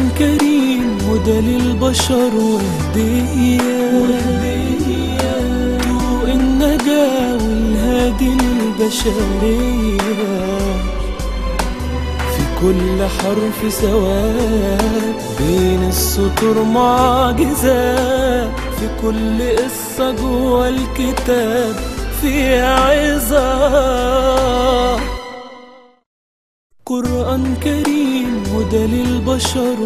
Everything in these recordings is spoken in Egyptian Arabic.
قرآن كريم هدى للبشر وهدية ضوء النجاة والهادي للبشرية في كل حرف سواد بين السطور معجزة في كل قصة جوا الكتاب فيها عظة قرآن كريم هدى للبشر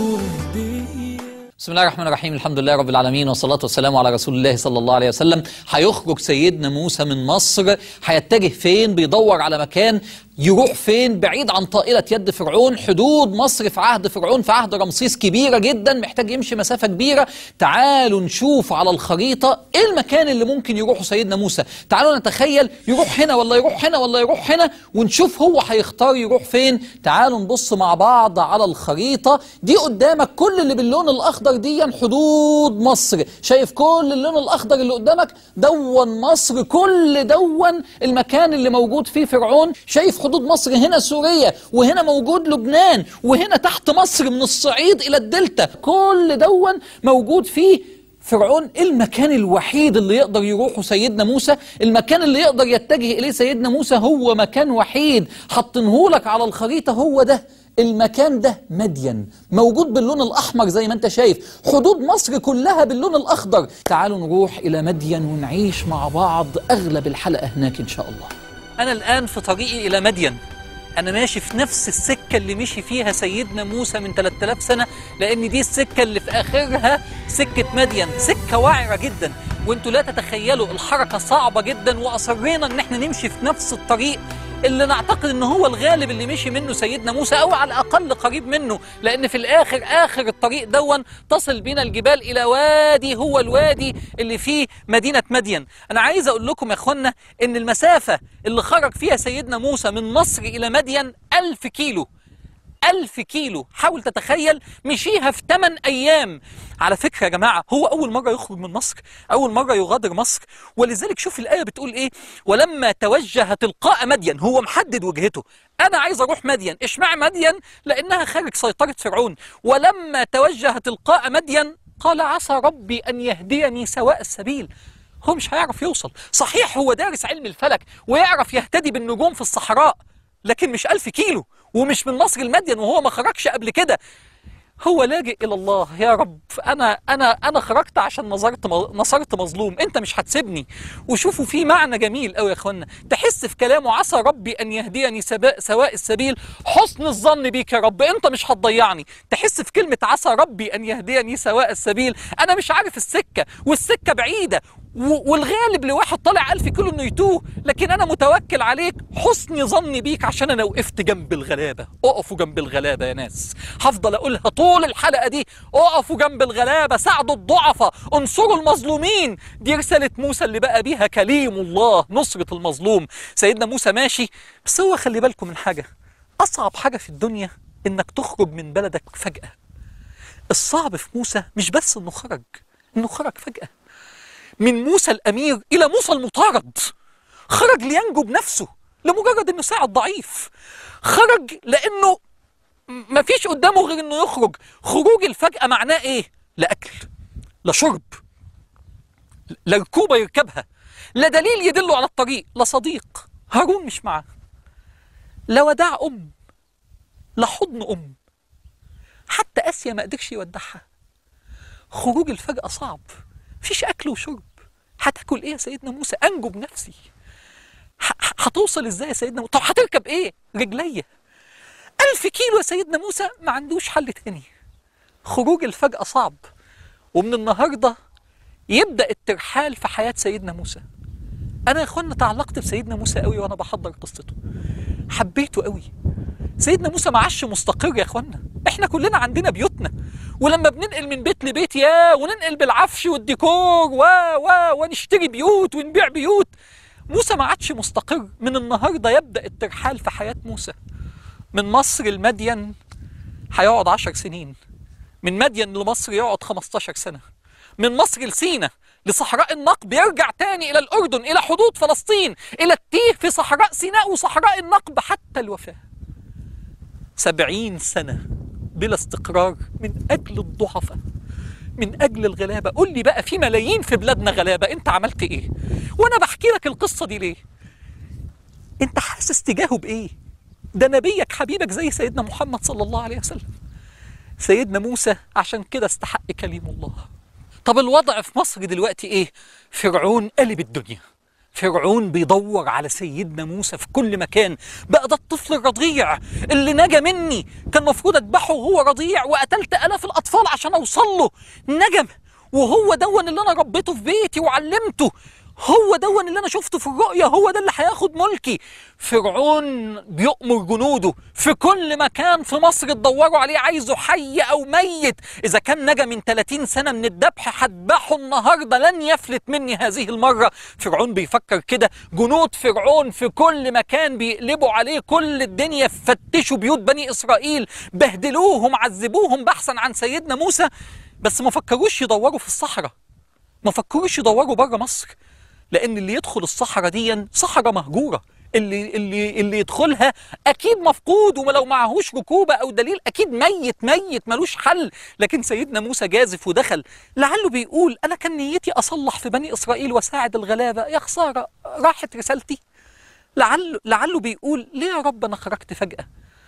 وهدية بسم الله الرحمن الرحيم الحمد لله رب العالمين والصلاة والسلام على رسول الله صلى الله عليه وسلم هيخرج سيدنا موسى من مصر هيتجه فين بيدور على مكان يروح فين بعيد عن طائلة يد فرعون حدود مصر في عهد فرعون في عهد رمسيس كبيرة جدا محتاج يمشي مسافة كبيرة تعالوا نشوف على الخريطة ايه المكان اللي ممكن يروحه سيدنا موسى تعالوا نتخيل يروح هنا ولا يروح هنا ولا يروح هنا ونشوف هو هيختار يروح فين تعالوا نبص مع بعض على الخريطة دي قدامك كل اللي باللون الأخضر دي حدود مصر شايف كل اللون الأخضر اللي قدامك دون مصر كل دون المكان اللي موجود فيه فرعون شايف حدود مصر هنا سوريا وهنا موجود لبنان وهنا تحت مصر من الصعيد إلى الدلتا كل دون موجود فيه فرعون المكان الوحيد اللي يقدر يروحه سيدنا موسى المكان اللي يقدر يتجه إليه سيدنا موسى هو مكان وحيد حاطينهولك على الخريطة هو ده المكان ده مدين موجود باللون الأحمر زي ما انت شايف حدود مصر كلها باللون الأخضر تعالوا نروح إلى مدين ونعيش مع بعض أغلب الحلقة هناك إن شاء الله أنا الآن في طريقي إلى مدين أنا ماشي في نفس السكة اللي مشي فيها سيدنا موسى من 3000 سنة لأن دي السكة اللي في آخرها سكة مدين سكة وعرة جدا وانتوا لا تتخيلوا الحركة صعبة جدا وأصرينا إن احنا نمشي في نفس الطريق اللي نعتقد ان هو الغالب اللي مشي منه سيدنا موسى او على الاقل قريب منه لان في الاخر اخر الطريق دون تصل بنا الجبال الى وادي هو الوادي اللي فيه مدينه مدين انا عايز اقول لكم يا اخوانا ان المسافه اللي خرج فيها سيدنا موسى من مصر الى مدين ألف كيلو ألف كيلو حاول تتخيل مشيها في 8 أيام على فكرة يا جماعة هو أول مرة يخرج من مصر أول مرة يغادر مصر ولذلك شوف الآية بتقول إيه ولما توجه تلقاء مدين هو محدد وجهته أنا عايز أروح مدين إشمعنى مدين لأنها خارج سيطرة فرعون ولما توجه تلقاء مدين قال عسى ربي أن يهديني سواء السبيل هو مش هيعرف يوصل صحيح هو دارس علم الفلك ويعرف يهتدي بالنجوم في الصحراء لكن مش ألف كيلو ومش من مصر المدين وهو ما خرجش قبل كده هو لاجئ الى الله يا رب انا انا انا خرجت عشان نظرت نصرت مظلوم انت مش هتسيبني وشوفوا في معنى جميل قوي يا اخوانا تحس في كلامه عسى ربي ان يهديني سباء سواء السبيل حسن الظن بيك يا رب انت مش هتضيعني تحس في كلمه عسى ربي ان يهديني سواء السبيل انا مش عارف السكه والسكه بعيده والغالب لواحد طالع ألف كيلو انه يتوه لكن انا متوكل عليك حسن ظني بيك عشان انا وقفت جنب الغلابه اقفوا جنب الغلابه يا ناس هفضل اقولها طول الحلقه دي اقفوا جنب الغلابه ساعدوا الضعفاء انصروا المظلومين دي رساله موسى اللي بقى بيها كليم الله نصره المظلوم سيدنا موسى ماشي بس هو خلي بالكم من حاجه اصعب حاجه في الدنيا انك تخرج من بلدك فجاه الصعب في موسى مش بس انه خرج انه خرج فجاه من موسى الأمير إلى موسى المطارد خرج لينجو بنفسه لمجرد أنه ساعد ضعيف خرج لأنه ما فيش قدامه غير أنه يخرج خروج الفجأة معناه إيه؟ لا أكل لا شرب لا ركوبة يركبها لا دليل يدله على الطريق لا صديق هارون مش معاه لا وداع أم لا حضن أم حتى آسيا ما قدرش يودعها خروج الفجأة صعب مفيش اكل وشرب هتاكل ايه يا سيدنا موسى انجو بنفسي هتوصل ازاي يا سيدنا موسى طب هتركب ايه رجليا ألف كيلو يا سيدنا موسى ما عندوش حل تاني خروج الفجأة صعب ومن النهاردة يبدأ الترحال في حياة سيدنا موسى أنا يا إخوانا تعلقت بسيدنا موسى قوي وأنا بحضر قصته حبيته قوي سيدنا موسى ما عاش مستقر يا إخوانا إحنا كلنا عندنا بيوتنا ولما بننقل من بيت لبيت يا وننقل بالعفش والديكور و و ونشتري بيوت ونبيع بيوت موسى ما عادش مستقر من النهارده يبدا الترحال في حياه موسى من مصر لمدين هيقعد عشر سنين من مدين لمصر يقعد 15 سنه من مصر لسينا لصحراء النقب يرجع تاني الى الاردن الى حدود فلسطين الى التيه في صحراء سيناء وصحراء النقب حتى الوفاه سبعين سنه بلا استقرار من اجل الضعفاء من اجل الغلابه قول لي بقى في ملايين في بلادنا غلابه انت عملت ايه وانا بحكي لك القصه دي ليه انت حاسس تجاهه بايه ده نبيك حبيبك زي سيدنا محمد صلى الله عليه وسلم سيدنا موسى عشان كده استحق كليم الله طب الوضع في مصر دلوقتي ايه فرعون قلب الدنيا فرعون بيدور على سيدنا موسى في كل مكان بقى ده الطفل الرضيع اللي نجا مني كان المفروض اذبحه وهو رضيع وقتلت الاف الاطفال عشان اوصل له نجم وهو دون اللي انا ربيته في بيتي وعلمته هو دون اللي انا شفته في الرؤيا هو ده اللي هياخد ملكي فرعون بيؤمر جنوده في كل مكان في مصر تدوروا عليه عايزه حي او ميت اذا كان نجا من 30 سنه من الذبح هذبحه النهارده لن يفلت مني هذه المره فرعون بيفكر كده جنود فرعون في كل مكان بيقلبوا عليه كل الدنيا فتشوا بيوت بني اسرائيل بهدلوهم عذبوهم بحثا عن سيدنا موسى بس ما فكروش يدوروا في الصحراء ما فكروش يدوروا بره مصر لان اللي يدخل الصحراء دي صحراء مهجوره اللي اللي اللي يدخلها اكيد مفقود ولو معهوش ركوبه او دليل اكيد ميت ميت ملوش حل لكن سيدنا موسى جازف ودخل لعله بيقول انا كان نيتي اصلح في بني اسرائيل واساعد الغلابه يا خساره راحت رسالتي لعله لعله بيقول ليه يا رب انا خرجت فجاه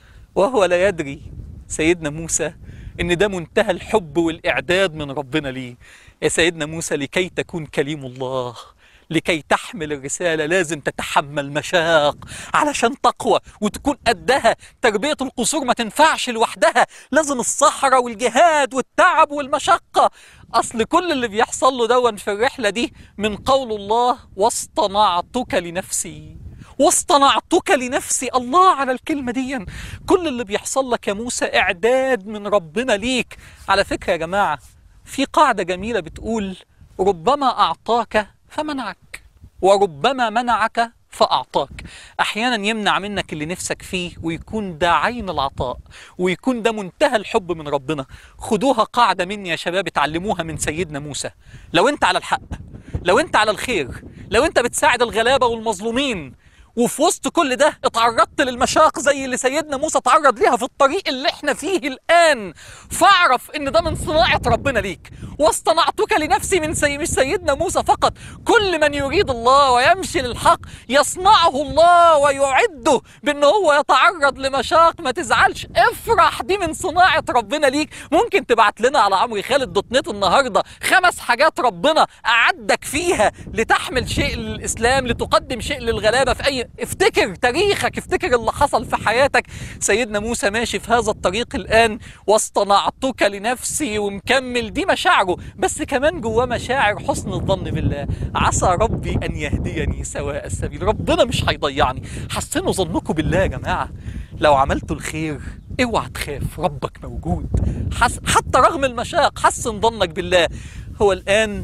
وهو لا يدري سيدنا موسى ان ده منتهى الحب والاعداد من ربنا ليه يا سيدنا موسى لكي تكون كليم الله لكي تحمل الرسالة لازم تتحمل مشاق علشان تقوى وتكون قدها تربية القصور ما تنفعش لوحدها لازم الصحراء والجهاد والتعب والمشقة أصل كل اللي بيحصل له دون في الرحلة دي من قول الله واصطنعتك لنفسي واصطنعتك لنفسي الله على الكلمة دي كل اللي بيحصل لك يا موسى إعداد من ربنا ليك على فكرة يا جماعة في قاعدة جميلة بتقول ربما أعطاك فمنعك وربما منعك فأعطاك أحيانا يمنع منك اللي نفسك فيه ويكون ده عين العطاء ويكون ده منتهى الحب من ربنا خدوها قاعدة مني يا شباب اتعلموها من سيدنا موسى لو انت على الحق لو انت على الخير لو انت بتساعد الغلابة والمظلومين وفي وسط كل ده اتعرضت للمشاق زي اللي سيدنا موسى اتعرض ليها في الطريق اللي احنا فيه الان فاعرف ان ده من صناعة ربنا ليك واصطنعتك لنفسي من سي... مش سيدنا موسى فقط كل من يريد الله ويمشي للحق يصنعه الله ويعده بان هو يتعرض لمشاق ما تزعلش افرح دي من صناعة ربنا ليك ممكن تبعت لنا على عمرو خالد دوت نت النهارده خمس حاجات ربنا اعدك فيها لتحمل شيء للاسلام لتقدم شيء للغلابه في اي افتكر تاريخك افتكر اللي حصل في حياتك سيدنا موسى ماشي في هذا الطريق الان واصطنعتك لنفسي ومكمل دي مشاعره بس كمان جواه مشاعر حسن الظن بالله عسى ربي ان يهديني سواء السبيل ربنا مش هيضيعني حسنوا ظنكم بالله يا جماعه لو عملتوا الخير اوعى تخاف ربك موجود حس حتى رغم المشاق حسن ظنك بالله هو الان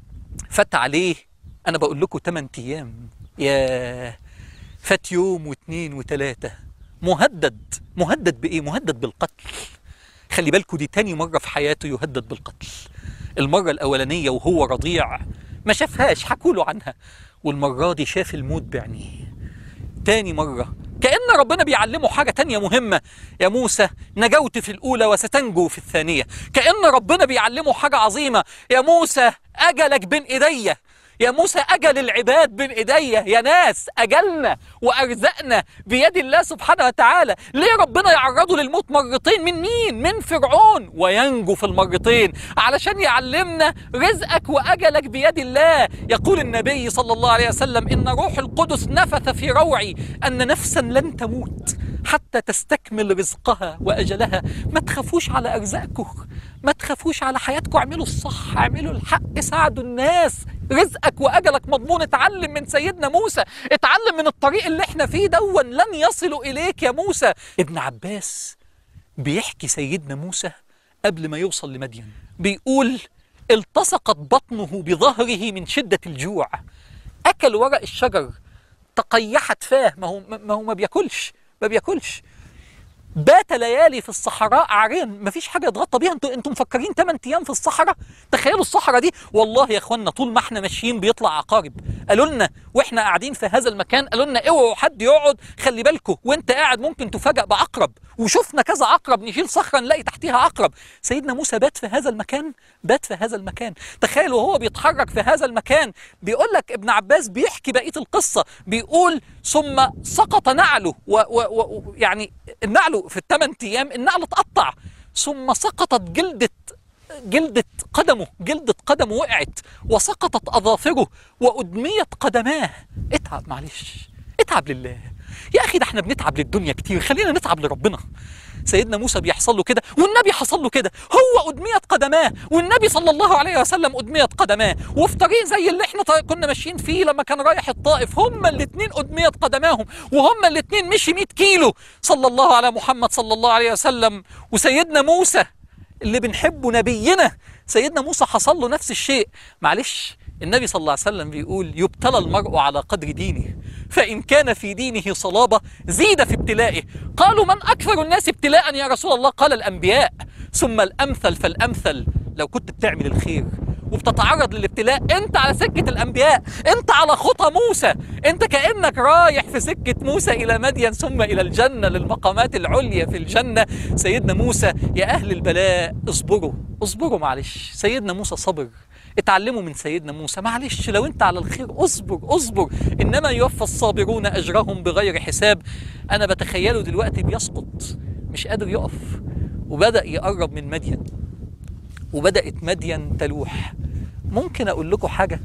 فات عليه انا بقول لكم 8 ايام يا فات يوم واثنين وثلاثة مهدد مهدد بإيه؟ مهدد بالقتل خلي بالكوا دي تاني مرة في حياته يهدد بالقتل المرة الأولانية وهو رضيع ما شافهاش حكوا له عنها والمرة دي شاف الموت بعينيه تاني مرة كأن ربنا بيعلمه حاجة تانية مهمة يا موسى نجوت في الأولى وستنجو في الثانية كأن ربنا بيعلمه حاجة عظيمة يا موسى أجلك بين إيديا يا موسى أجل العباد بين إيديا يا ناس أجلنا وأرزقنا بيد الله سبحانه وتعالى ليه ربنا يعرضه للموت مرتين من مين؟ من فرعون وينجو في المرتين علشان يعلمنا رزقك وأجلك بيد الله يقول النبي صلى الله عليه وسلم إن روح القدس نفث في روعي أن نفسا لن تموت حتى تستكمل رزقها وأجلها ما تخافوش على أرزاقكم ما تخافوش على حياتكم اعملوا الصح اعملوا الحق ساعدوا الناس رزقك واجلك مضمون اتعلم من سيدنا موسى اتعلم من الطريق اللي احنا فيه دون لن يصلوا اليك يا موسى ابن عباس بيحكي سيدنا موسى قبل ما يوصل لمدين بيقول التصقت بطنه بظهره من شدة الجوع أكل ورق الشجر تقيحت فاه ما هو ما هو ما بياكلش ما بياكلش بات ليالي في الصحراء عاريا مفيش حاجه يتغطى بيها انتوا انتوا مفكرين 8 ايام في الصحراء تخيلوا الصحراء دي والله يا اخوانا طول ما احنا ماشيين بيطلع عقارب قالوا لنا واحنا قاعدين في هذا المكان قالوا لنا اوعوا حد يقعد خلي بالكم وانت قاعد ممكن تفاجئ بعقرب وشفنا كذا عقرب نشيل صخرة نلاقي تحتها عقرب سيدنا موسى بات في هذا المكان بات في هذا المكان تخيل وهو بيتحرك في هذا المكان بيقول لك ابن عباس بيحكي بقية القصة بيقول ثم سقط نعله و و و يعني النعل في الثمان أيام النعل اتقطع ثم سقطت جلدة جلدة قدمه جلدة قدمه وقعت وسقطت أظافره وأدميت قدماه اتعب معلش اتعب لله يا أخي ده احنا بنتعب للدنيا كتير خلينا نتعب لربنا سيدنا موسى بيحصل له كده والنبي حصل له كده هو أدميت قدماه والنبي صلى الله عليه وسلم أدميت قدماه وفي طريق زي اللي احنا طا- كنا ماشيين فيه لما كان رايح الطائف هما الاثنين أدميت قدماهم وهما الاثنين مشي 100 كيلو صلى الله على محمد صلى الله عليه وسلم وسيدنا موسى اللي بنحبه نبينا سيدنا موسى حصل له نفس الشيء معلش النبي صلى الله عليه وسلم بيقول يبتلى المرء على قدر دينه فإن كان في دينه صلابة زيد في ابتلائه قالوا من أكثر الناس ابتلاء يا رسول الله قال الأنبياء ثم الأمثل فالأمثل لو كنت بتعمل الخير وبتتعرض للابتلاء انت على سكة الانبياء انت على خطى موسى انت كأنك رايح في سكة موسى الى مدين ثم الى الجنة للمقامات العليا في الجنة سيدنا موسى يا اهل البلاء اصبروا اصبروا معلش سيدنا موسى صبر اتعلموا من سيدنا موسى معلش لو انت على الخير اصبر اصبر انما يوفى الصابرون اجرهم بغير حساب انا بتخيله دلوقتي بيسقط مش قادر يقف وبدأ يقرب من مدين وبدأت مدين تلوح ممكن أقول لكم حاجة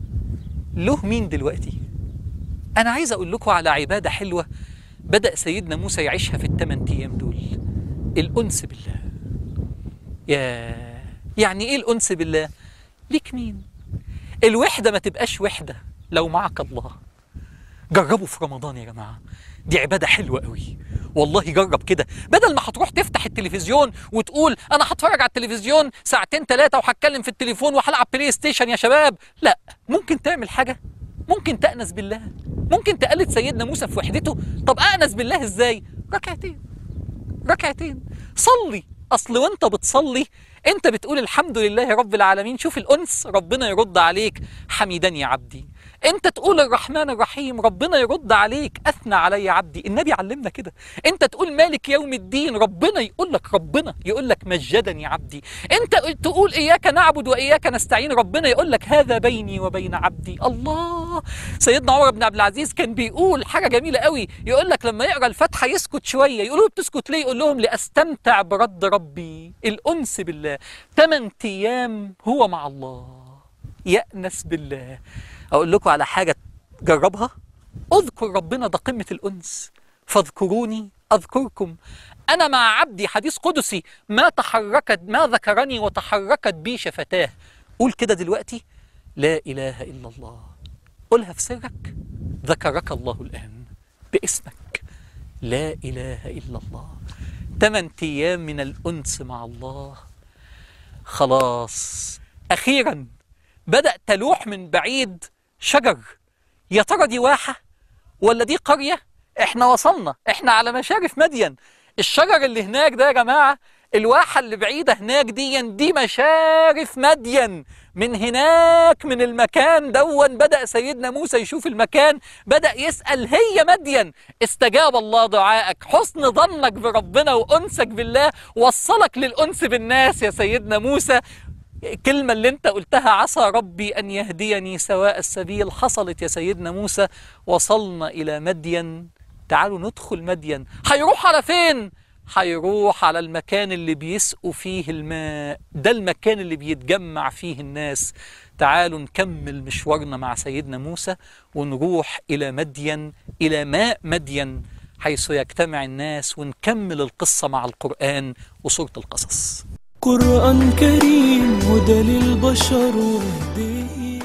له مين دلوقتي أنا عايز أقول لكم على عبادة حلوة بدأ سيدنا موسى يعيشها في الثمان أيام دول الأنس بالله يا يعني إيه الأنس بالله ليك مين الوحدة ما تبقاش وحدة لو معك الله جربوا في رمضان يا جماعة دي عبادة حلوة قوي والله جرب كده بدل ما هتروح تفتح التلفزيون وتقول انا هتفرج على التلفزيون ساعتين ثلاثة وهتكلم في التليفون وهلعب بلاي ستيشن يا شباب لا ممكن تعمل حاجة ممكن تأنس بالله ممكن تقلد سيدنا موسى في وحدته طب أأنس بالله ازاي ركعتين ركعتين صلي اصل وانت بتصلي انت بتقول الحمد لله رب العالمين شوف الانس ربنا يرد عليك حميدني يا عبدي انت تقول الرحمن الرحيم ربنا يرد عليك اثنى علي عبدي النبي علمنا كده انت تقول مالك يوم الدين ربنا يقول لك ربنا يقول لك مجدني عبدي انت تقول اياك نعبد واياك نستعين ربنا يقول لك هذا بيني وبين عبدي الله سيدنا عمر بن عبد العزيز كان بيقول حاجه جميله قوي يقول لك لما يقرا الفاتحه يسكت شويه يقولوا له بتسكت ليه يقول لهم لاستمتع برد ربي الانس بالله ثمان ايام هو مع الله يأنس بالله أقول لكم على حاجة جربها اذكر ربنا ده قمة الأنس فاذكروني أذكركم أنا مع عبدي حديث قدسي ما تحركت ما ذكرني وتحركت بي شفتاه قول كده دلوقتي لا إله إلا الله قولها في سرك ذكرك الله الآن باسمك لا إله إلا الله ثمان أيام من الأنس مع الله خلاص أخيرا بدأ تلوح من بعيد شجر يا ترى دي واحة ولا دي قرية احنا وصلنا احنا على مشارف مدين الشجر اللي هناك ده يا جماعة الواحة اللي بعيدة هناك دي دي مشارف مدين من هناك من المكان دون بدأ سيدنا موسى يشوف المكان بدأ يسأل هي مدين استجاب الله دعائك حسن ظنك بربنا وأنسك بالله وصلك للأنس بالناس يا سيدنا موسى الكلمة اللي انت قلتها عسى ربي أن يهديني سواء السبيل حصلت يا سيدنا موسى وصلنا إلى مدين تعالوا ندخل مدين هيروح على فين؟ هيروح على المكان اللي بيسقوا فيه الماء ده المكان اللي بيتجمع فيه الناس تعالوا نكمل مشوارنا مع سيدنا موسى ونروح إلى مدين إلى ماء مدين حيث يجتمع الناس ونكمل القصة مع القرآن وسورة القصص قرآن كريم هدى للبشر وهدية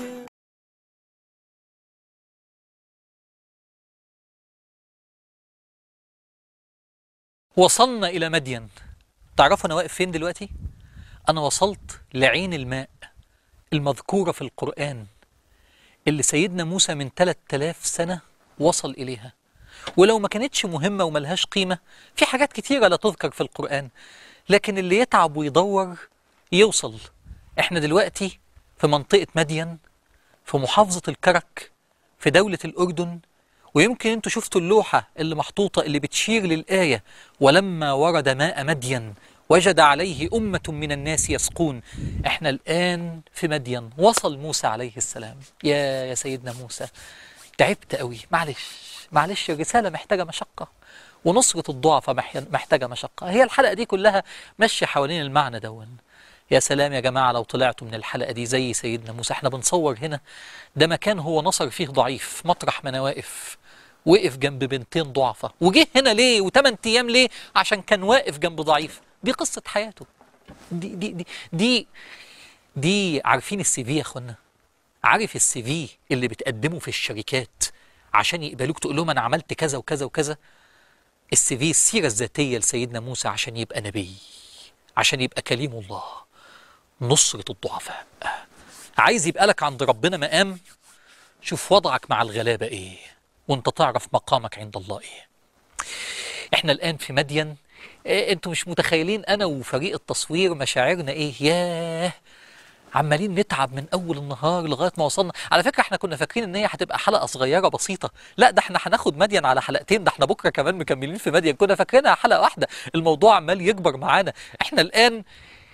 وصلنا إلى مدين تعرفوا أنا واقف فين دلوقتي؟ أنا وصلت لعين الماء المذكورة في القرآن اللي سيدنا موسى من 3000 سنة وصل إليها ولو ما كانتش مهمة وملهاش قيمة في حاجات كتيرة لا تذكر في القرآن لكن اللي يتعب ويدور يوصل احنا دلوقتي في منطقة مدين في محافظة الكرك في دولة الأردن ويمكن انتوا شفتوا اللوحة اللي محطوطة اللي بتشير للآية ولما ورد ماء مدين وجد عليه أمة من الناس يسقون احنا الآن في مدين وصل موسى عليه السلام يا يا سيدنا موسى تعبت قوي معلش معلش الرسالة محتاجة مشقة ونصرة الضعفاء مح- محتاجة مشقة هي الحلقة دي كلها ماشية حوالين المعنى دون يا سلام يا جماعة لو طلعتوا من الحلقة دي زي سيدنا موسى احنا بنصور هنا ده مكان هو نصر فيه ضعيف مطرح ما انا واقف وقف جنب بنتين ضعفة وجه هنا ليه وثمان ايام ليه عشان كان واقف جنب ضعيف دي قصة حياته دي دي دي دي, دي عارفين السي في يا اخوانا عارف السي في اللي بتقدمه في الشركات عشان يقبلوك تقول لهم انا عملت كذا وكذا وكذا السي في السيرة الذاتية لسيدنا موسى عشان يبقى نبي عشان يبقى كليم الله نصرة الضعفاء عايز يبقى لك عند ربنا مقام شوف وضعك مع الغلابة ايه وانت تعرف مقامك عند الله ايه احنا الان في مدين إيه انتوا مش متخيلين انا وفريق التصوير مشاعرنا ايه ياه عمالين نتعب من اول النهار لغايه ما وصلنا على فكره احنا كنا فاكرين ان هي هتبقى حلقه صغيره بسيطه لا ده احنا هناخد مدين على حلقتين ده احنا بكره كمان مكملين في مدين كنا فاكرينها حلقه واحده الموضوع عمال يكبر معانا احنا الان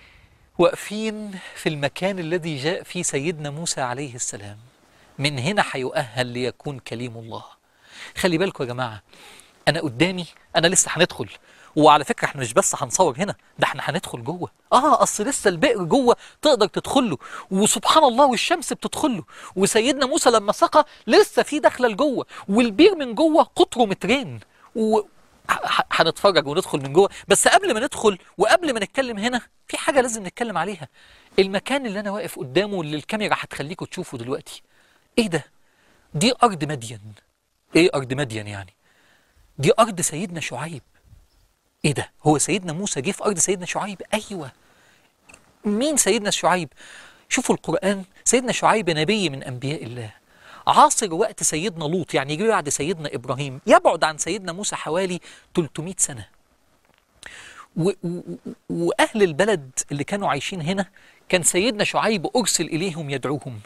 واقفين في المكان الذي جاء فيه سيدنا موسى عليه السلام من هنا هيؤهل ليكون كليم الله خلي بالكم يا جماعه انا قدامي انا لسه هندخل وعلى فكره احنا مش بس هنصور هنا ده احنا هندخل جوه اه اصل لسه البئر جوه تقدر تدخل له وسبحان الله والشمس بتدخل له وسيدنا موسى لما سقى لسه في دخله لجوه والبير من جوه قطره مترين و ه- هنتفرج وندخل من جوه بس قبل ما ندخل وقبل ما نتكلم هنا في حاجه لازم نتكلم عليها المكان اللي انا واقف قدامه اللي الكاميرا هتخليكم تشوفوا دلوقتي ايه ده دي ارض مدين ايه ارض مدين يعني دي ارض سيدنا شعيب ايه ده هو سيدنا موسى جه في ارض سيدنا شعيب ايوه مين سيدنا شعيب شوفوا القران سيدنا شعيب نبي من انبياء الله عاصر وقت سيدنا لوط يعني يجي بعد سيدنا ابراهيم يبعد عن سيدنا موسى حوالي 300 سنه و- و- و- واهل البلد اللي كانوا عايشين هنا كان سيدنا شعيب ارسل اليهم يدعوهم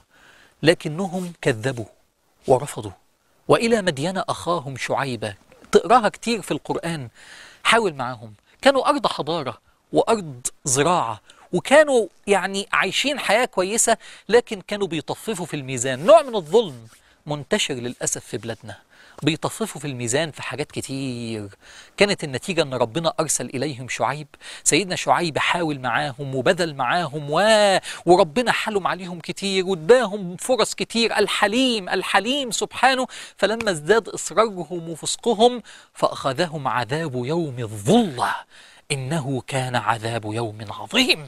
لكنهم كذبوا ورفضوا والى مدين اخاهم شعيبا تقراها كتير في القران حاول معاهم كانوا ارض حضاره وارض زراعه وكانوا يعني عايشين حياه كويسه لكن كانوا بيطففوا في الميزان نوع من الظلم منتشر للاسف في بلادنا بيطففوا في الميزان في حاجات كتير كانت النتيجة أن ربنا أرسل إليهم شعيب سيدنا شعيب حاول معاهم وبذل معاهم و... وربنا حلم عليهم كتير واداهم فرص كتير الحليم الحليم سبحانه فلما ازداد إصرارهم وفسقهم فأخذهم عذاب يوم الظلة إنه كان عذاب يوم عظيم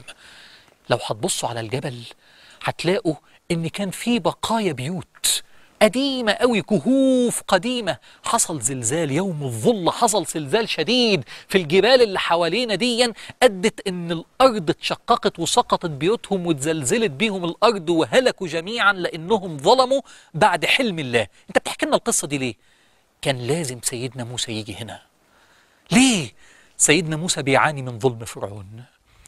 لو هتبصوا على الجبل هتلاقوا ان كان في بقايا بيوت قديمة قوي كهوف قديمة حصل زلزال يوم الظل حصل زلزال شديد في الجبال اللي حوالينا ديا أدت إن الأرض اتشققت وسقطت بيوتهم واتزلزلت بيهم الأرض وهلكوا جميعا لأنهم ظلموا بعد حلم الله أنت بتحكي لنا القصة دي ليه؟ كان لازم سيدنا موسى يجي هنا ليه؟ سيدنا موسى بيعاني من ظلم فرعون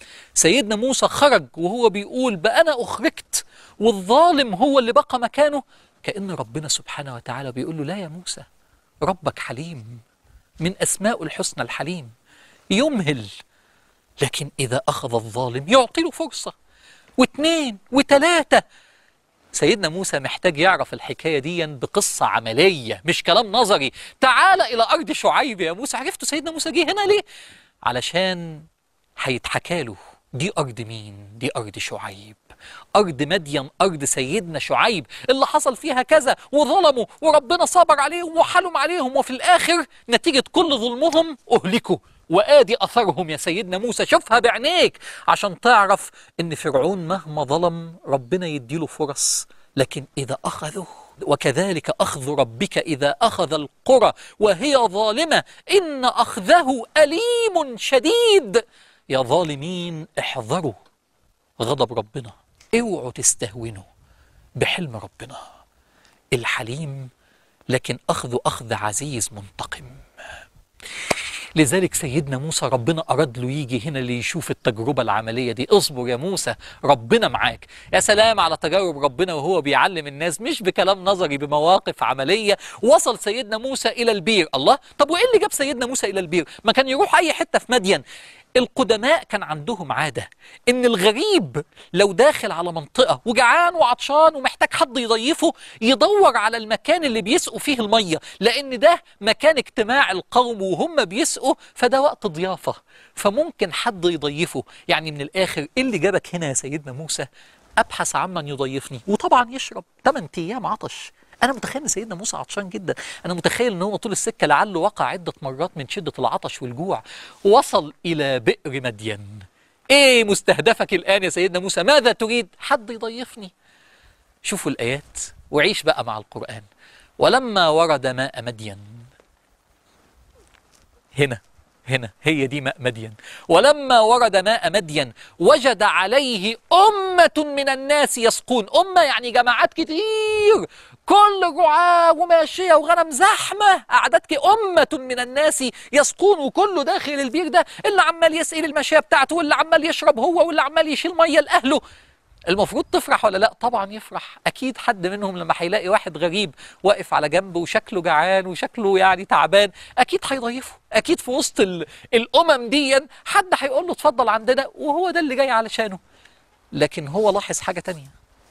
سيدنا موسى خرج وهو بيقول بقى أنا أخرجت والظالم هو اللي بقى مكانه كأن ربنا سبحانه وتعالى بيقول له لا يا موسى ربك حليم من أسماء الحسنى الحليم يمهل لكن إذا أخذ الظالم يعطي له فرصة واثنين وثلاثة سيدنا موسى محتاج يعرف الحكاية دي بقصة عملية مش كلام نظري تعال إلى أرض شعيب يا موسى عرفتوا سيدنا موسى جه هنا ليه علشان هيتحكى له دي أرض مين دي أرض شعيب أرض مدين أرض سيدنا شعيب اللي حصل فيها كذا وظلموا وربنا صبر عليهم وحلم عليهم وفي الآخر نتيجة كل ظلمهم أهلكوا وآدي أثرهم يا سيدنا موسى شوفها بعينيك عشان تعرف إن فرعون مهما ظلم ربنا يديله فرص لكن إذا أخذه وكذلك أخذ ربك إذا أخذ القرى وهي ظالمة إن أخذه أليم شديد يا ظالمين احذروا غضب ربنا اوعوا تستهونوا بحلم ربنا الحليم لكن أخذ أخذ عزيز منتقم لذلك سيدنا موسى ربنا أراد له يجي هنا ليشوف التجربة العملية دي اصبر يا موسى ربنا معاك يا سلام على تجارب ربنا وهو بيعلم الناس مش بكلام نظري بمواقف عملية وصل سيدنا موسى إلى البير الله طب وإيه اللي جاب سيدنا موسى إلى البير ما كان يروح أي حتة في مدين القدماء كان عندهم عادة إن الغريب لو داخل على منطقة وجعان وعطشان ومحتاج حد يضيفه يدور على المكان اللي بيسقوا فيه المية لأن ده مكان اجتماع القوم وهم بيسقوا فده وقت ضيافة فممكن حد يضيفه يعني من الآخر إيه اللي جابك هنا يا سيدنا موسى أبحث عمن يضيفني وطبعا يشرب 8 أيام عطش انا متخيل ان سيدنا موسى عطشان جدا انا متخيل ان هو طول السكه لعله وقع عده مرات من شده العطش والجوع وصل الى بئر مدين ايه مستهدفك الان يا سيدنا موسى ماذا تريد حد يضيفني شوفوا الايات وعيش بقى مع القران ولما ورد ماء مدين هنا هنا هي دي ماء مدين ولما ورد ماء مدين وجد عليه أمة من الناس يسقون أمة يعني جماعات كتير كل رعاة وماشية وغنم زحمة أعداد ك- أمة من الناس يسقون وكله داخل البير ده اللي عمال يسقي الماشية بتاعته واللي عمال يشرب هو واللي عمال يشيل مية لأهله المفروض تفرح ولا لا طبعا يفرح اكيد حد منهم لما هيلاقي واحد غريب واقف على جنب وشكله جعان وشكله يعني تعبان اكيد هيضيفه اكيد في وسط ال- الامم دي حد هيقول له اتفضل عندنا وهو ده اللي جاي علشانه لكن هو لاحظ حاجه تانية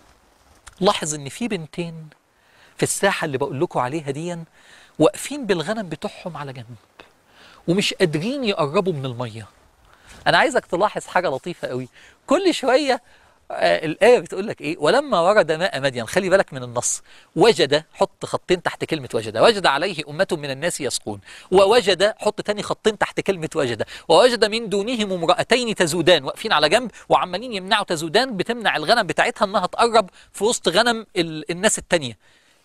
لاحظ ان في بنتين في الساحه اللي بقول لكم عليها دي واقفين بالغنم بتوعهم على جنب ومش قادرين يقربوا من الميه انا عايزك تلاحظ حاجه لطيفه قوي كل شويه آه الايه بتقول لك ايه ولما ورد ماء مدين خلي بالك من النص وجد حط خطين تحت كلمه وجد وجد عليه امه من الناس يسقون ووجد حط تاني خطين تحت كلمه وجد ووجد من دونهم امراتين تزودان واقفين على جنب وعمالين يمنعوا تزودان بتمنع الغنم بتاعتها انها تقرب في وسط غنم ال- الناس التانيه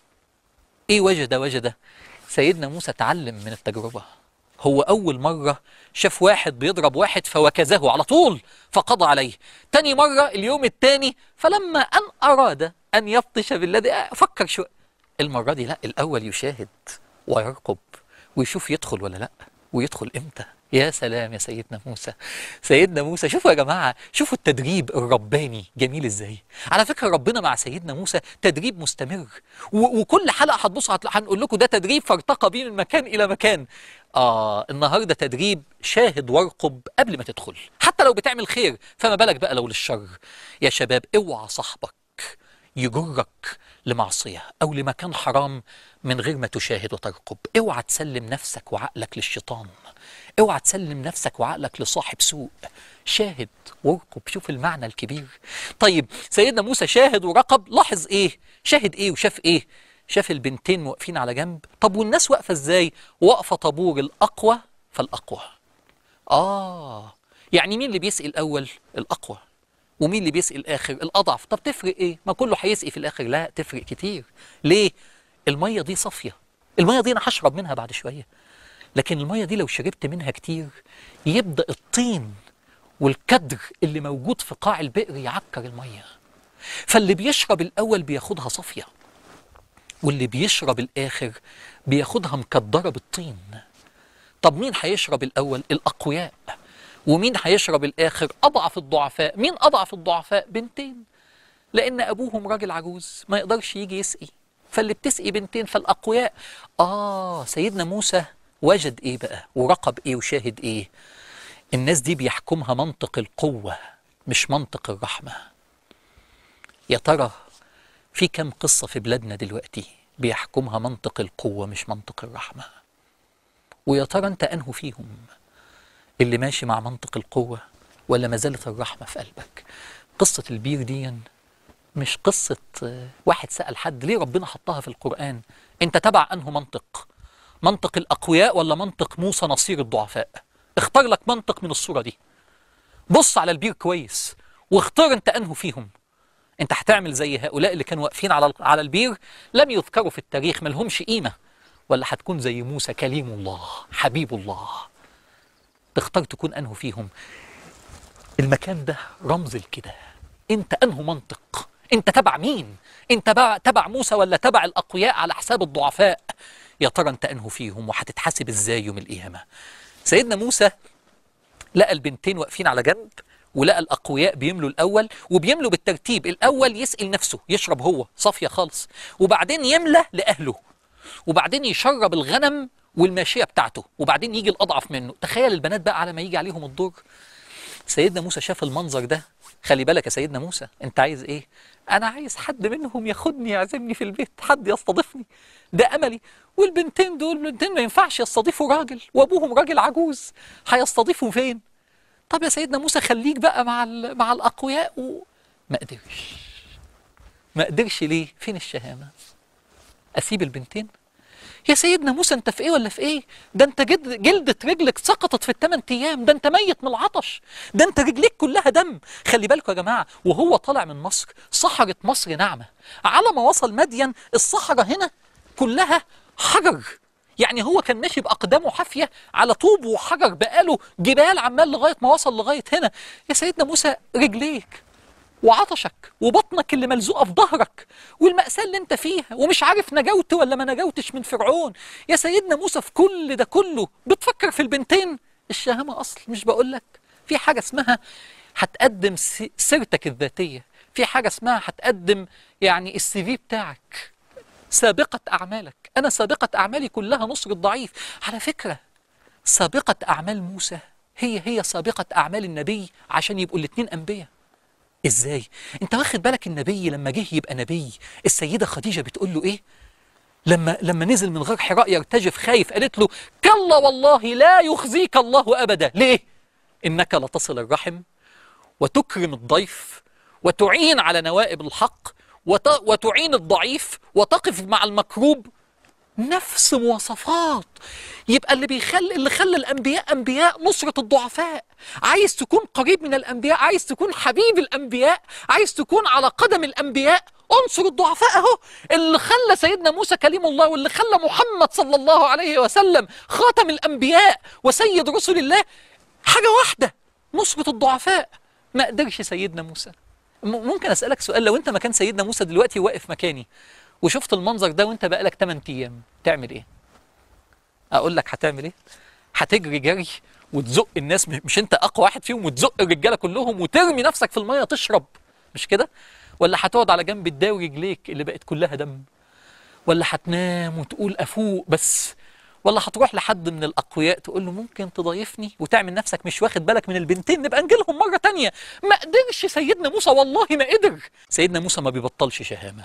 ايه وجد وجد سيدنا موسى اتعلم من التجربه هو أول مرة شاف واحد بيضرب واحد فوكزه على طول فقضى عليه تاني مرة اليوم التاني فلما أن أراد أن يبطش بالذي آه، فكر شو المرة دي لا الأول يشاهد ويرقب ويشوف يدخل ولا لا ويدخل إمتى يا سلام يا سيدنا موسى سيدنا موسى شوفوا يا جماعة شوفوا التدريب الرباني جميل ازاي على فكرة ربنا مع سيدنا موسى تدريب مستمر و- وكل حلقة هتبصوا هتلا- هنقول لكم ده تدريب فارتقى بيه من مكان إلى مكان آه النهاردة تدريب شاهد وارقب قبل ما تدخل حتى لو بتعمل خير فما بالك بقى لو للشر يا شباب اوعى صاحبك يجرك لمعصية أو لمكان حرام من غير ما تشاهد وترقب اوعى تسلم نفسك وعقلك للشيطان اوعى تسلم نفسك وعقلك لصاحب سوء شاهد وارقب شوف المعنى الكبير طيب سيدنا موسى شاهد ورقب لاحظ ايه شاهد ايه وشاف ايه شاف البنتين واقفين على جنب طب والناس واقفة ازاي واقفة طابور الأقوى فالأقوى آه يعني مين اللي بيسقي الأول الأقوى ومين اللي بيسقي الآخر الأضعف طب تفرق إيه ما كله هيسقي في الآخر لا تفرق كتير ليه المية دي صافية المية دي أنا هشرب منها بعد شوية لكن المية دي لو شربت منها كتير يبدأ الطين والكدر اللي موجود في قاع البئر يعكر المية فاللي بيشرب الأول بياخدها صافية واللي بيشرب الآخر بياخدها مكدرة بالطين طب مين هيشرب الأول الأقوياء ومين هيشرب الآخر أضعف الضعفاء مين أضعف الضعفاء بنتين لأن أبوهم راجل عجوز ما يقدرش يجي يسقي فاللي بتسقي بنتين فالأقوياء آه سيدنا موسى وجد إيه بقى ورقب إيه وشاهد إيه الناس دي بيحكمها منطق القوة مش منطق الرحمة يا ترى في كم قصة في بلادنا دلوقتي بيحكمها منطق القوة مش منطق الرحمة ويا ترى أنت أنه فيهم اللي ماشي مع منطق القوة ولا ما زالت الرحمة في قلبك قصة البير دي مش قصة آه، واحد سأل حد ليه ربنا حطها في القرآن أنت تبع أنه منطق منطق الأقوياء ولا منطق موسى نصير الضعفاء اختار لك منطق من الصورة دي بص على البير كويس واختار أنت أنه فيهم انت هتعمل زي هؤلاء اللي كانوا واقفين على على البير لم يذكروا في التاريخ ما لهمش قيمه ولا هتكون زي موسى كليم الله حبيب الله تختار تكون انه فيهم المكان ده رمز لكده انت انه منطق انت تبع مين انت تبع, تبع موسى ولا تبع الاقوياء على حساب الضعفاء يا ترى انت انه فيهم وهتتحاسب ازاي يوم القيامه سيدنا موسى لقى البنتين واقفين على جنب ولقى الأقوياء بيملوا الأول وبيملوا بالترتيب الأول يسقي نفسه يشرب هو صافية خالص وبعدين يملى لأهله وبعدين يشرب الغنم والماشية بتاعته وبعدين يجي الأضعف منه تخيل البنات بقى على ما يجي عليهم الدور سيدنا موسى شاف المنظر ده خلي بالك يا سيدنا موسى انت عايز ايه انا عايز حد منهم ياخدني يعزمني في البيت حد يستضيفني ده املي والبنتين دول البنتين ما ينفعش يستضيفوا راجل وابوهم راجل عجوز هيستضيفوا فين طب يا سيدنا موسى خليك بقى مع ال- مع الاقوياء وما قدرش ما قدرش ليه فين الشهامه اسيب البنتين يا سيدنا موسى انت في ايه ولا في ايه ده انت جد جلدة رجلك سقطت في الثمان ايام ده انت ميت من العطش ده انت رجليك كلها دم خلي بالكم يا جماعه وهو طالع من مصر صحراء مصر ناعمه على ما وصل مدين الصحراء هنا كلها حجر يعني هو كان ماشي باقدامه حافيه على طوب وحجر بقاله جبال عمال لغايه ما وصل لغايه هنا يا سيدنا موسى رجليك وعطشك وبطنك اللي ملزوقه في ظهرك والمأساة اللي انت فيها ومش عارف نجوت ولا ما نجوتش من فرعون يا سيدنا موسى في كل ده كله بتفكر في البنتين الشهامة أصل مش بقول لك في حاجة اسمها هتقدم س- سيرتك الذاتية في حاجة اسمها هتقدم يعني السي في بتاعك سابقة أعمالك أنا سابقة أعمالي كلها نصر الضعيف على فكرة سابقة أعمال موسى هي هي سابقة أعمال النبي عشان يبقوا الاتنين أنبياء ازاي انت واخد بالك النبي لما جه يبقى نبي السيده خديجه بتقول له ايه لما لما نزل من غار حراء يرتجف خايف قالت له كلا والله لا يخزيك الله ابدا ليه انك لتصل الرحم وتكرم الضيف وتعين على نوائب الحق وت... وتعين الضعيف وتقف مع المكروب نفس مواصفات يبقى اللي بيخلي اللي خلى الانبياء انبياء نصره الضعفاء عايز تكون قريب من الانبياء عايز تكون حبيب الانبياء عايز تكون على قدم الانبياء انصر الضعفاء اهو اللي خلى سيدنا موسى كليم الله واللي خلى محمد صلى الله عليه وسلم خاتم الانبياء وسيد رسل الله حاجه واحده نصره الضعفاء ما قدرش سيدنا موسى م- ممكن اسالك سؤال لو انت مكان سيدنا موسى دلوقتي واقف مكاني وشفت المنظر ده وانت بقالك 8 ايام تعمل ايه اقول لك هتعمل ايه هتجري جري وتزق الناس م- مش انت اقوى واحد فيهم وتزق الرجاله كلهم وترمي نفسك في الميه تشرب مش كده ولا هتقعد على جنب تداوي رجليك اللي بقت كلها دم ولا هتنام وتقول افوق بس ولا هتروح لحد من الاقوياء تقول له ممكن تضايفني وتعمل نفسك مش واخد بالك من البنتين نبقى نجيلهم مره تانية ما قدرش سيدنا موسى والله ما قدر سيدنا موسى ما بيبطلش شهامه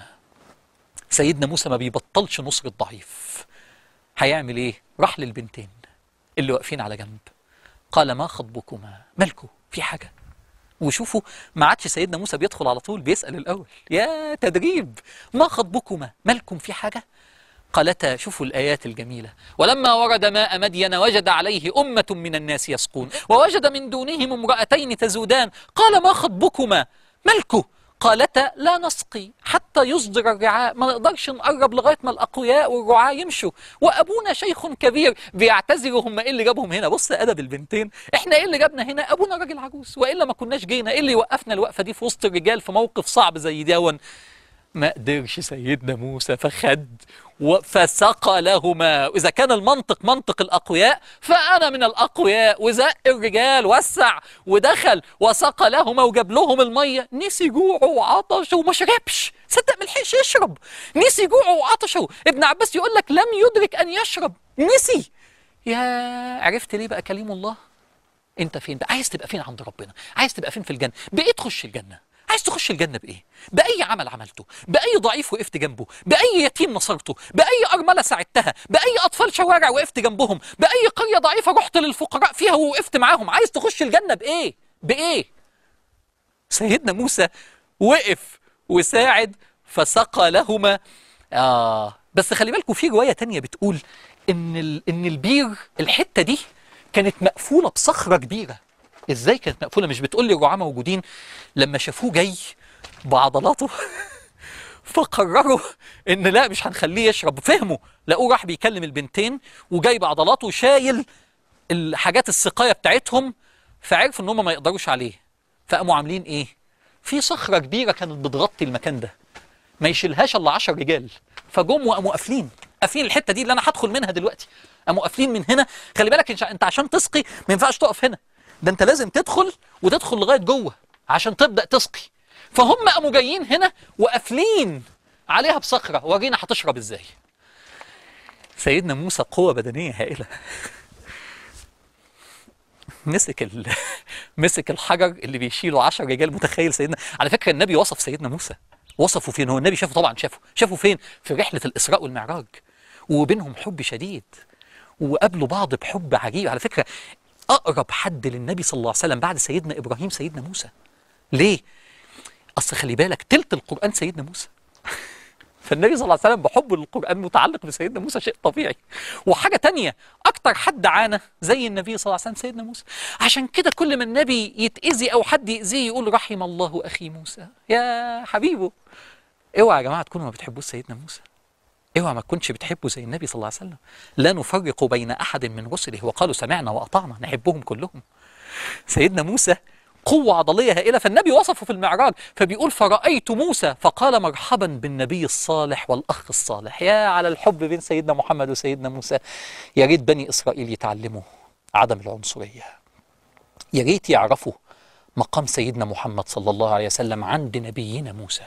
سيدنا موسى ما بيبطلش نصر الضعيف هيعمل ايه راح للبنتين اللي واقفين على جنب قال ما خطبكما مالكوا في حاجه وشوفوا ما عادش سيدنا موسى بيدخل على طول بيسأل الأول يا تدريب ما خطبكما مالكم في حاجة قالتا شوفوا الآيات الجميلة ولما ورد ماء مدين وجد عليه أمة من الناس يسقون ووجد من دونهم امرأتين تزودان قال ما خطبكما مالكو قالتا لا نسقي حتى يصدر الرعاء ما نقدرش نقرب لغايه ما الاقوياء والرعاة يمشوا وابونا شيخ كبير بيعتذروا هم ايه اللي جابهم هنا بص ادب البنتين احنا ايه اللي جابنا هنا ابونا راجل عجوز والا ما كناش جينا ايه اللي يوقفنا الوقفه دي في وسط الرجال في موقف صعب زي دون ما قدرش سيدنا موسى فخد و- فسقى لهما إذا كان المنطق منطق الأقوياء فأنا من الأقوياء وزق الرجال وسع ودخل وسقى لهما وجاب لهم المية نسي جوعه وعطشه وما شربش صدق ملحقش يشرب نسي جوعه وعطشه ابن عباس يقول لك لم يدرك أن يشرب نسي يا عرفت ليه بقى كليم الله انت فين بقى عايز تبقى فين عند ربنا عايز تبقى فين في الجنه بايه تخش الجنه عايز تخش الجنه بايه باي عمل عملته باي ضعيف وقفت جنبه باي يتيم نصرته باي ارمله ساعدتها باي اطفال شوارع وقفت جنبهم باي قريه ضعيفه رحت للفقراء فيها ووقفت معاهم عايز تخش الجنه بايه بايه سيدنا موسى وقف وساعد فسقى لهما آه بس خلي بالكم في رواية تانية بتقول إن ال... إن البير الحتة دي كانت مقفولة بصخرة كبيرة إزاي كانت مقفولة مش بتقول لي الرعاة موجودين لما شافوه جاي بعضلاته فقرروا ان لا مش هنخليه يشرب فهموا لقوه راح بيكلم البنتين وجاي بعضلاته شايل الحاجات السقايه بتاعتهم فعرفوا ان هم ما يقدروش عليه فقاموا عاملين ايه في صخره كبيره كانت بتغطي المكان ده ما يشيلهاش الا 10 رجال فجم وقاموا قافلين قافلين الحته دي اللي انا هدخل منها دلوقتي قاموا قافلين من هنا خلي بالك إنش- انت عشان تسقي ما ينفعش تقف هنا ده انت لازم تدخل وتدخل لغايه جوه عشان تبدا تسقي فهم قاموا جايين هنا وقافلين عليها بصخره ورينا هتشرب ازاي سيدنا موسى قوه بدنيه هائله مسك ال... مسك الحجر اللي بيشيله 10 رجال متخيل سيدنا على فكره النبي وصف سيدنا موسى وصفه فين هو النبي شافه طبعا شافه شافه فين في رحله الاسراء والمعراج وبينهم حب شديد وقابلوا بعض بحب عجيب على فكره اقرب حد للنبي صلى الله عليه وسلم بعد سيدنا ابراهيم سيدنا موسى ليه اصل خلي بالك تلت القران سيدنا موسى فالنبي صلى الله عليه وسلم بحبه للقرآن متعلق بسيدنا موسى شيء طبيعي وحاجة تانية أكتر حد عانى زي النبي صلى الله عليه وسلم سيدنا موسى عشان كده كل ما النبي يتأذي أو حد يأذيه يقول رحم الله أخي موسى يا حبيبه اوعى يا جماعة تكونوا ما بتحبوش سيدنا موسى اوعى ما تكونش بتحبه زي النبي صلى الله عليه وسلم لا نفرق بين أحد من رسله وقالوا سمعنا وأطعنا نحبهم كلهم سيدنا موسى قوة عضلية هائلة فالنبي وصفه في المعراج فبيقول فرأيت موسى فقال مرحبا بالنبي الصالح والأخ الصالح يا على الحب بين سيدنا محمد وسيدنا موسى يا ريت بني إسرائيل يتعلموا عدم العنصرية يا ريت يعرفوا مقام سيدنا محمد صلى الله عليه وسلم عند نبينا موسى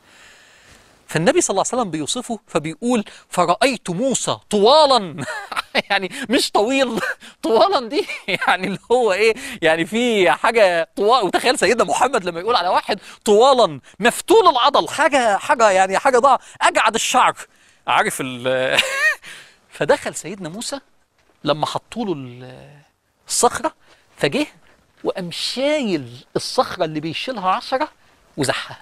فالنبي صلى الله عليه وسلم بيوصفه فبيقول فرأيت موسى طوالا يعني مش طويل طوالا دي يعني اللي هو ايه يعني في حاجه طوال وتخيل سيدنا محمد لما يقول على واحد طوالا مفتول العضل حاجه حاجه يعني حاجه ضاع اجعد الشعر عارف ال فدخل سيدنا موسى لما حطوا له ال- الصخره فجه وقام شايل الصخره اللي بيشيلها عشرة وزحها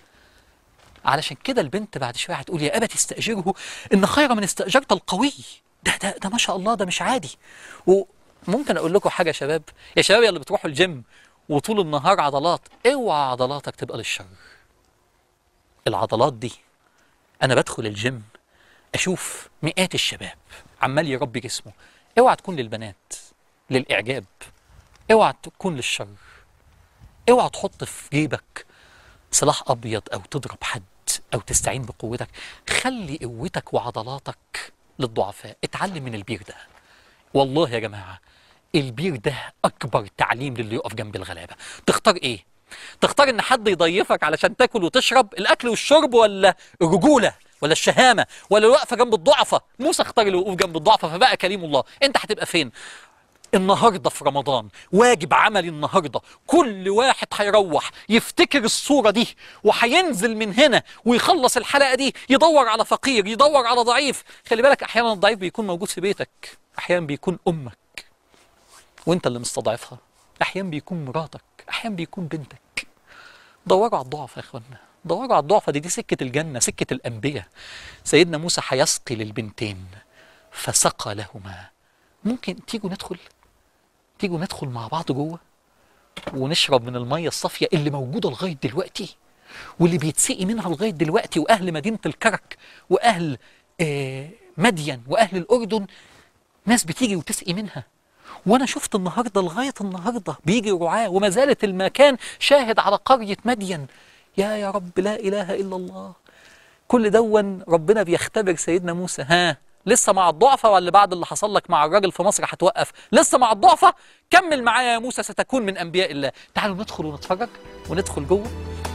علشان كده البنت بعد شويه هتقول يا ابت استاجره ان خير من استاجرت القوي ده ده ده ما شاء الله ده مش عادي وممكن اقول لكم حاجه يا شباب يا شباب يا اللي بتروحوا الجيم وطول النهار عضلات اوعى عضلاتك تبقى للشر العضلات دي انا بدخل الجيم اشوف مئات الشباب عمال يربي جسمه اوعى تكون للبنات للاعجاب اوعى تكون للشر اوعى تحط في جيبك سلاح ابيض او تضرب حد او تستعين بقوتك خلي قوتك وعضلاتك للضعفاء اتعلم من البير ده والله يا جماعه البير ده اكبر تعليم للي يقف جنب الغلابه تختار ايه تختار ان حد يضيفك علشان تاكل وتشرب الاكل والشرب ولا الرجوله ولا الشهامه ولا الوقفه جنب الضعفاء موسى اختار الوقوف جنب الضعفاء فبقى كريم الله انت هتبقى فين النهارده في رمضان واجب عملي النهارده كل واحد هيروح يفتكر الصوره دي وهينزل من هنا ويخلص الحلقه دي يدور على فقير يدور على ضعيف خلي بالك احيانا الضعيف بيكون موجود في بيتك احيانا بيكون امك وانت اللي مستضعفها احيانا بيكون مراتك احيانا بيكون بنتك دوروا على الضعف يا اخوانا دوروا على الضعف دي دي سكه الجنه سكه الانبياء سيدنا موسى هيسقي للبنتين فسقى لهما ممكن تيجوا ندخل تيجوا ندخل مع بعض جوه ونشرب من الميه الصافيه اللي موجوده لغايه دلوقتي واللي بيتسقي منها لغايه دلوقتي واهل مدينه الكرك واهل آه مدين واهل الاردن ناس بتيجي وتسقي منها وانا شفت النهارده لغايه النهارده بيجي رعاه وما زالت المكان شاهد على قريه مدين يا يا رب لا اله الا الله كل دون ربنا بيختبر سيدنا موسى ها لسه مع الضعفة ولا بعد اللي حصل لك مع الراجل في مصر هتوقف لسه مع الضعفة كمل معايا يا موسى ستكون من أنبياء الله تعالوا ندخل ونتفرج وندخل جوه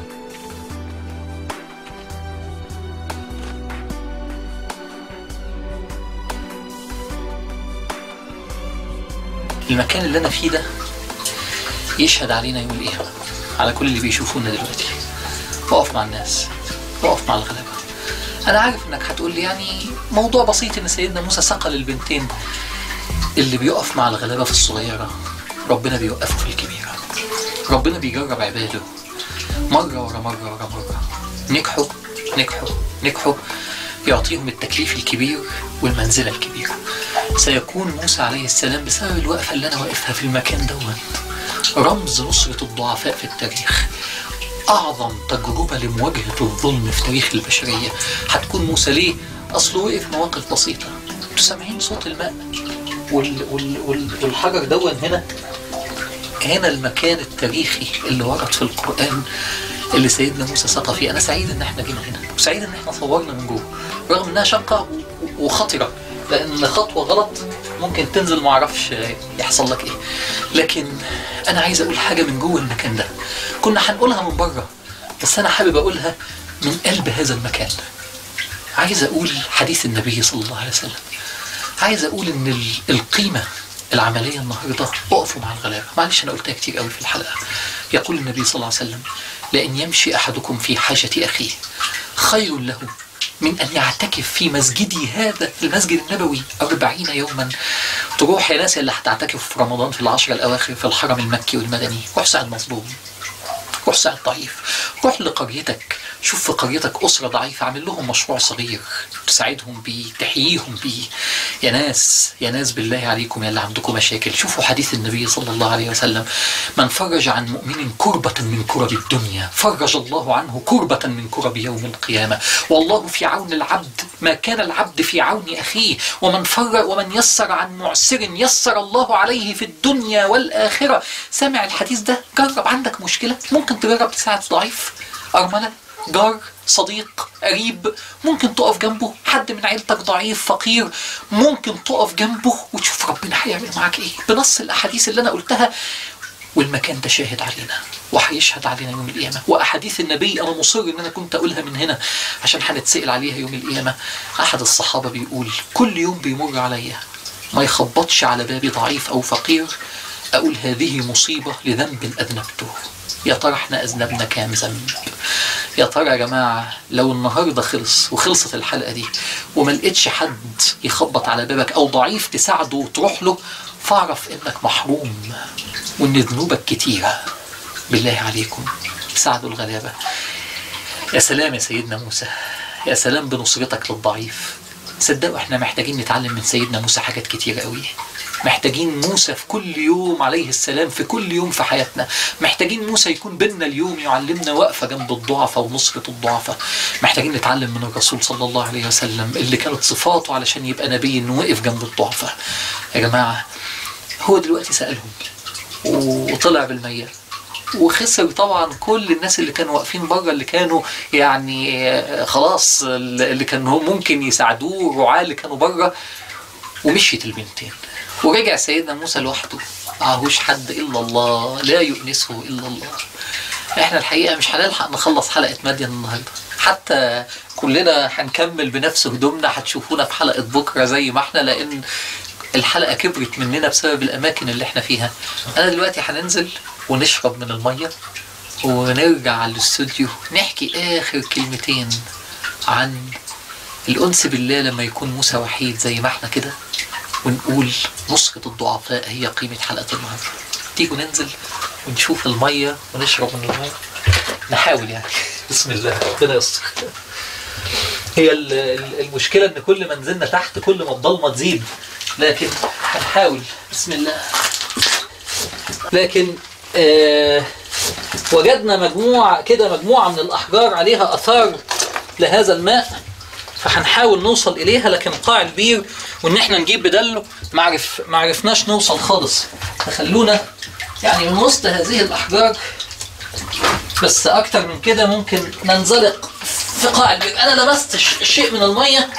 المكان اللي أنا فيه ده يشهد علينا يوم القيامة على كل اللي بيشوفونا دلوقتي وقف مع الناس وقف مع الغلابة انا عارف انك هتقول لي يعني موضوع بسيط ان سيدنا موسى سقى للبنتين اللي بيقف مع الغلابه في الصغيره ربنا بيوقفه في الكبيره ربنا بيجرب عباده مره ورا مره ورا مره نجحوا نجحوا نجحوا يعطيهم التكليف الكبير والمنزله الكبيره سيكون موسى عليه السلام بسبب الوقفه اللي انا واقفها في المكان دون رمز نصره الضعفاء في التاريخ أعظم تجربة لمواجهة الظلم في تاريخ البشرية هتكون موسى ليه؟ أصله وقف مواقف بسيطة انتوا سامعين صوت الماء وال وال وال والحجر دون هنا هنا المكان التاريخي اللي ورد في القرآن اللي سيدنا موسى سقى فيه أنا سعيد إن إحنا جينا هنا وسعيد إن إحنا صورنا من جوه رغم إنها شقة و- وخطرة لأن خطوة غلط ممكن تنزل معرفش يحصل لك ايه لكن انا عايز اقول حاجه من جوه المكان ده كنا هنقولها من بره بس انا حابب اقولها من قلب هذا المكان عايز اقول حديث النبي صلى الله عليه وسلم عايز اقول ان ال- القيمه العمليه النهارده اقفوا مع الغلابه معلش انا قلتها كتير قوي في الحلقه يقول النبي صلى الله عليه وسلم لان يمشي احدكم في حاجه اخيه خير له من أن يعتكف في مسجدي هذا المسجد النبوي أربعين يوما تروح يا ناس اللي هتعتكف في رمضان في العشر الأواخر في الحرم المكي والمدني روح ساعد مظلوم روح ساعد ضعيف روح لقريتك شوف في قريتك أسرة ضعيفة عامل لهم مشروع صغير تساعدهم بيه تحييهم بيه يا ناس يا ناس بالله عليكم يا اللي عندكم مشاكل شوفوا حديث النبي صلى الله عليه وسلم من فرج عن مؤمن كربة من كرب الدنيا فرج الله عنه كربة من كرب يوم القيامة والله في عون العبد ما كان العبد في عون أخيه ومن فر ومن يسر عن معسر يسر الله عليه في الدنيا والآخرة سامع الحديث ده جرب عندك مشكلة ممكن تجرب تساعد ضعيف أرملة جار صديق قريب ممكن تقف جنبه حد من عيلتك ضعيف فقير ممكن تقف جنبه وتشوف ربنا هيعمل معاك ايه بنص الاحاديث اللي انا قلتها والمكان ده شاهد علينا وهيشهد علينا يوم القيامة وأحاديث النبي أنا مصر إن أنا كنت أقولها من هنا عشان هنتسأل عليها يوم القيامة أحد الصحابة بيقول كل يوم بيمر عليا ما يخبطش على بابي ضعيف أو فقير أقول هذه مصيبة لذنب أذنبته يا ترى احنا أذنبنا كام ذنب يا ترى يا جماعة لو النهاردة خلص وخلصت الحلقة دي وما لقيتش حد يخبط على بابك أو ضعيف تساعده وتروح له فاعرف إنك محروم وإن ذنوبك كتيرة بالله عليكم ساعدوا الغلابة يا سلام يا سيدنا موسى يا سلام بنصرتك للضعيف صدقوا احنا محتاجين نتعلم من سيدنا موسى حاجات كتيرة قوي محتاجين موسى في كل يوم عليه السلام في كل يوم في حياتنا محتاجين موسى يكون بينا اليوم يعلمنا وقفة جنب الضعفاء ونصرة الضعفاء محتاجين نتعلم من الرسول صلى الله عليه وسلم اللي كانت صفاته علشان يبقى نبي انه وقف جنب الضعفاء يا جماعة هو دلوقتي سألهم وطلع بالمية وخسر طبعا كل الناس اللي كانوا واقفين بره اللي كانوا يعني آه، خلاص اللي كانوا ممكن يساعدوه الرعاة اللي كانوا بره ومشيت البنتين ورجع سيدنا موسى لوحده معهوش حد الا الله لا يؤنسه الا الله احنا الحقيقه مش هنلحق نخلص حلقه مدين النهارده حتى كلنا هنكمل بنفس هدومنا هتشوفونا في حلقه بكره زي ما احنا لان الحلقه كبرت مننا بسبب الاماكن اللي احنا فيها انا دلوقتي هننزل ونشرب من الميه ونرجع على الاستوديو نحكي اخر كلمتين عن الانس بالله لما يكون موسى وحيد زي ما احنا كده ونقول نصرة الضعفاء هي قيمة حلقة النهاردة تيجوا ننزل ونشوف المية ونشرب من المية نحاول يعني بسم الله ربنا يستر هي ال- ال- المشكلة ان كل ما نزلنا تحت كل ما الضلمة تزيد لكن هنحاول بسم الله لكن آه وجدنا مجموعة كده مجموعة من الأحجار عليها أثار لهذا الماء فهنحاول نوصل إليها لكن قاع البير وإن إحنا نجيب بدله معرف معرفناش نوصل خالص فخلونا يعني من وسط هذه الأحجار بس أكتر من كده ممكن ننزلق في قاع البير أنا لمست ش- شيء من المية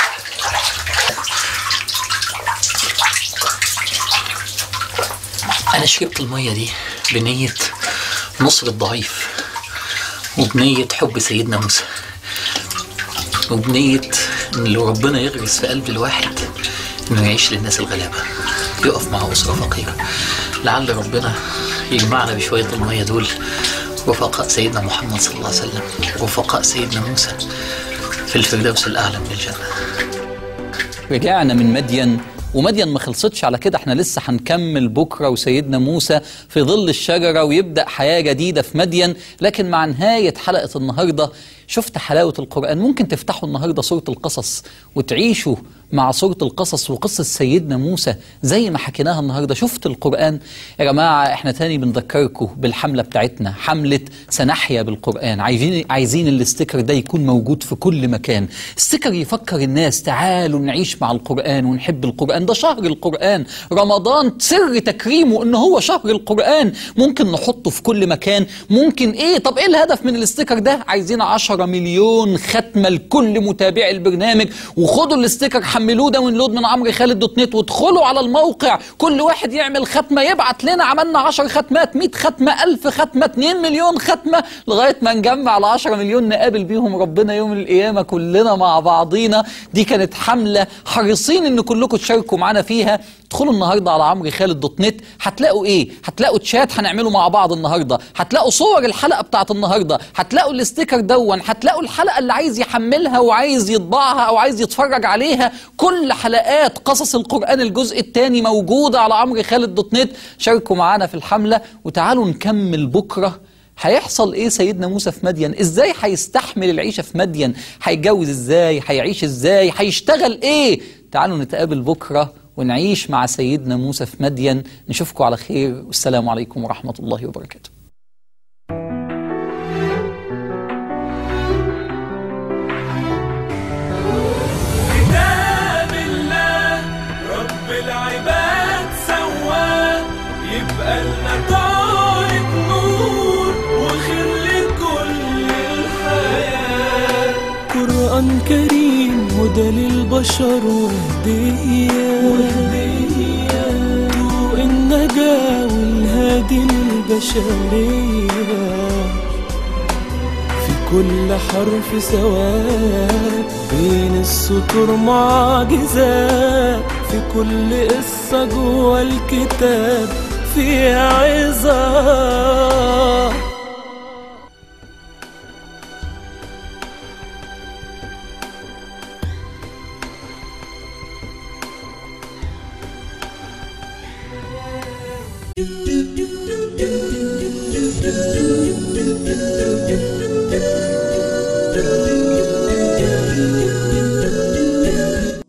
أنا شربت المية دي بنية نصر الضعيف وبنية حب سيدنا موسى وبنية إن لو ربنا يغرس في قلب الواحد إنه يعيش للناس الغلابة يقف مع أسرة فقيرة لعل ربنا يجمعنا بشوية المية دول رفقاء سيدنا محمد صلى الله عليه وسلم رفقاء سيدنا موسى في الفردوس الأعلى من الجنة رجعنا من مدين ومدين ما خلصتش على كده احنا لسه هنكمل بكره وسيدنا موسى في ظل الشجره ويبدا حياه جديده في مدين لكن مع نهايه حلقه النهارده شفت حلاوه القران ممكن تفتحوا النهارده سوره القصص وتعيشوا مع سوره القصص وقصه سيدنا موسى زي ما حكيناها النهارده شفت القران يا جماعه احنا تاني بنذكركم بالحمله بتاعتنا حمله سنحيا بالقران عايزين عايزين الاستيكر ده يكون موجود في كل مكان استيكر يفكر الناس تعالوا نعيش مع القران ونحب القران ده شهر القران رمضان سر تكريمه ان هو شهر القران ممكن نحطه في كل مكان ممكن ايه طب ايه الهدف من الاستيكر ده عايزين عشر 10 مليون ختمة لكل متابعي البرنامج وخدوا الاستيكر حملوه داونلود من عمرو خالد دوت نت وادخلوا على الموقع كل واحد يعمل ختمة يبعت لنا عملنا 10 ختمات 100 ختمة 1000 ختمة 2 مليون ختمة لغاية ما نجمع ال 10 مليون نقابل بيهم ربنا يوم القيامة كلنا مع بعضينا دي كانت حملة حريصين ان كلكم تشاركوا معانا فيها ادخلوا النهارده على عمرو خالد دوت نت هتلاقوا ايه هتلاقوا تشات هنعمله مع بعض النهارده هتلاقوا صور الحلقه بتاعت النهارده هتلاقوا الاستيكر دون هتلاقوا الحلقه اللي عايز يحملها وعايز يطبعها او عايز يتفرج عليها كل حلقات قصص القران الجزء الثاني موجوده على عمرو خالد دوت نت شاركوا معانا في الحمله وتعالوا نكمل بكره هيحصل ايه سيدنا موسى في مدين ازاي هيستحمل العيشه في مدين هيتجوز ازاي هيعيش ازاي هيشتغل ايه تعالوا نتقابل بكره ونعيش مع سيدنا موسى في مدين نشوفكم على خير والسلام عليكم ورحمه الله وبركاته كتاب الله رب العباد سواه يبقى لنا طارق نور وخير لكل الحياة قرآن كريم هدى للبشر وهدية وهدية ضوء النجاة والهادي للبشرية في كل حرف سواد بين السطور معجزات في كل قصة جوه الكتاب فيها عظات do